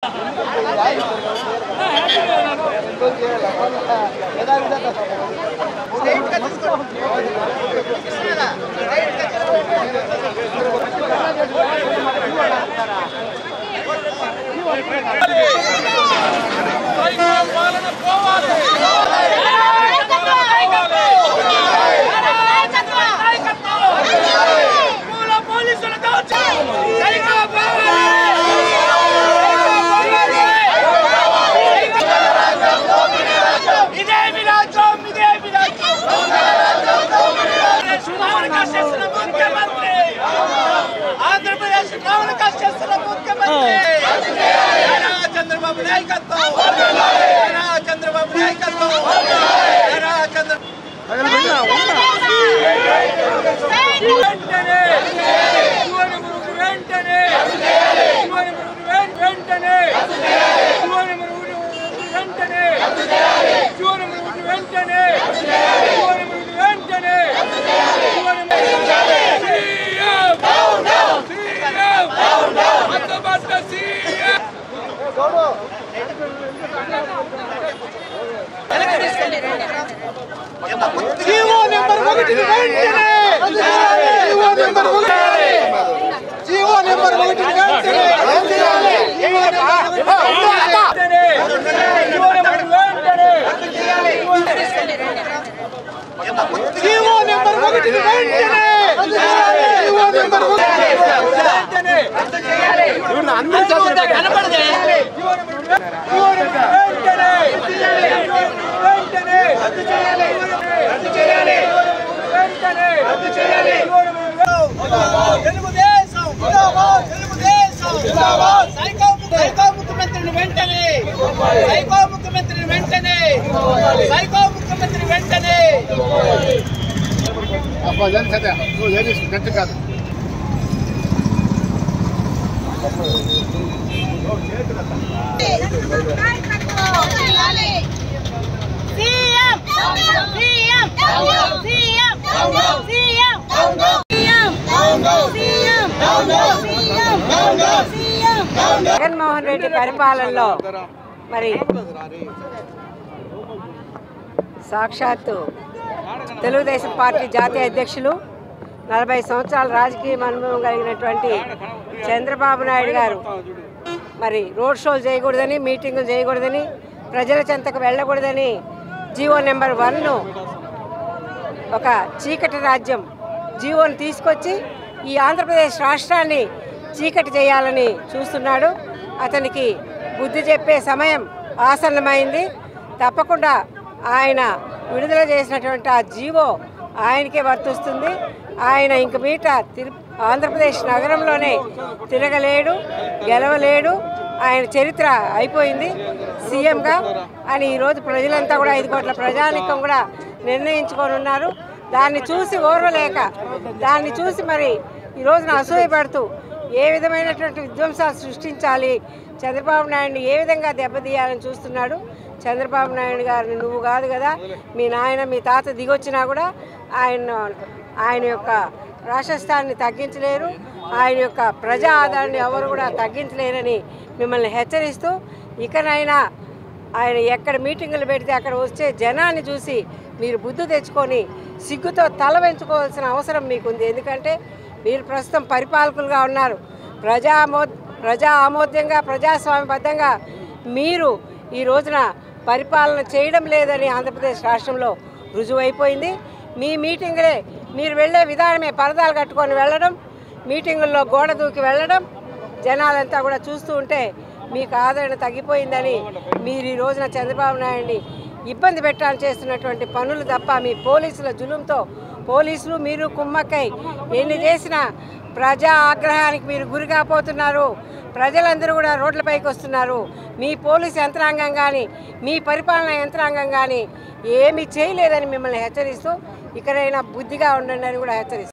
ఇదే విరాజం ఇదే విరాజం రావణ చేస్తున్న ముఖ్యమంత్రి ఆంధ్రప్రదేశ్ రావణ చేస్తున్న ముఖ్యమంత్రి నారా చంద్రబాబు నాయకత్వం నారా చంద్రబాబు నాయకత్వం నారా చంద్ర వెంటనే శివని మురుగు వెంటనే శివని మురుగు వెంటనే శివని మురుగు వెంటనే శివని మురుగు వెంటనే శివని మురుగు వెంటనే శివని సీఎం సీఎం అంతబట్ట సీఎం జీవో నెంబర్ ఒకటిని వెంటనే జీవో నెంబర్ ఒకటి జీవో నెంబర్ ఒకటిని వెంటనే జీవో నెంబర్ ఒకటిని వెంటనే జీవో నెంబర్ ఒకటిని వెంటనే జీవో నెంబర్ ఒకటి కనపడదే జీవో నెంబర్ వెంటనే వెంటనే తెలుగుదేశం తెలుగుదేశం సైకో సైకో ముఖ్యమంత్రిని వెంటనే సైకో ముఖ్యమంత్రిని వెంటనే సైకో ముఖ్యమంత్రి వెంటనే CM CM CM CM Jaganmohan Reddy పరిపాలనలో మరి సాక్షాత్తు తెలుగుదేశం పార్టీ జాతీయ అధ్యక్షులు నలభై సంవత్సరాల రాజకీయ అనుభవం కలిగినటువంటి చంద్రబాబు నాయుడు గారు మరి రోడ్ షోలు చేయకూడదని మీటింగులు చేయకూడదని ప్రజల చెంతకు వెళ్ళకూడదని జీవో నెంబర్ వన్ను ఒక చీకటి రాజ్యం జీవోని తీసుకొచ్చి ఈ ఆంధ్రప్రదేశ్ రాష్ట్రాన్ని చీకటి చేయాలని చూస్తున్నాడు అతనికి బుద్ధి చెప్పే సమయం ఆసన్నమైంది తప్పకుండా ఆయన విడుదల చేసినటువంటి ఆ జీవో ఆయనకే వర్తిస్తుంది ఆయన ఇంక మీట తిరు ఆంధ్రప్రదేశ్ నగరంలోనే తిరగలేడు గెలవలేడు ఆయన చరిత్ర అయిపోయింది సీఎంగా అని ఈరోజు ప్రజలంతా కూడా ఐదు కోట్ల ప్రజానికం కూడా నిర్ణయించుకొని ఉన్నారు దాన్ని చూసి ఓర్వలేక దాన్ని చూసి మరి ఈ రోజున అసూయపడుతూ ఏ విధమైనటువంటి విధ్వంసాలు సృష్టించాలి చంద్రబాబు నాయుడిని ఏ విధంగా దెబ్బతీయాలని చూస్తున్నాడు చంద్రబాబు నాయుడు గారిని నువ్వు కాదు కదా మీ నాయన మీ తాత దిగొచ్చినా కూడా ఆయన ఆయన యొక్క రాష్ట్రస్థాన్ని తగ్గించలేరు ఆయన యొక్క ప్రజా ఆదాయాన్ని ఎవరు కూడా తగ్గించలేరని మిమ్మల్ని హెచ్చరిస్తూ ఇకనైనా ఆయన ఎక్కడ మీటింగులు పెడితే అక్కడ వచ్చే జనాన్ని చూసి మీరు బుద్ధి తెచ్చుకొని సిగ్గుతో తల వెంచుకోవాల్సిన అవసరం మీకుంది ఎందుకంటే మీరు ప్రస్తుతం పరిపాలకులుగా ఉన్నారు ప్రజా ఆమో ప్రజా ఆమోద్యంగా ప్రజాస్వామ్యబద్ధంగా మీరు ఈ రోజున పరిపాలన చేయడం లేదని ఆంధ్రప్రదేశ్ రాష్ట్రంలో రుజువైపోయింది మీ మీటింగులే మీరు వెళ్ళే విధానమే పరదాలు కట్టుకొని వెళ్ళడం మీటింగుల్లో గోడ దూకి వెళ్ళడం జనాలంతా కూడా చూస్తూ ఉంటే మీకు ఆదరణ తగ్గిపోయిందని మీరు ఈ రోజున చంద్రబాబు నాయుడిని ఇబ్బంది పెట్టాలని చేస్తున్నటువంటి పనులు తప్ప మీ పోలీసుల జులుంతో పోలీసులు మీరు కుమ్మక్కై ఎన్ని చేసినా ప్రజా ఆగ్రహానికి మీరు గురి కాపోతున్నారు ప్రజలందరూ కూడా రోడ్లపైకి వస్తున్నారు మీ పోలీస్ యంత్రాంగం కానీ మీ పరిపాలన యంత్రాంగం కానీ ఏమీ చేయలేదని మిమ్మల్ని హెచ్చరిస్తూ ఇక్కడైనా బుద్ధిగా ఉండండి అని కూడా హెచ్చరిస్తారు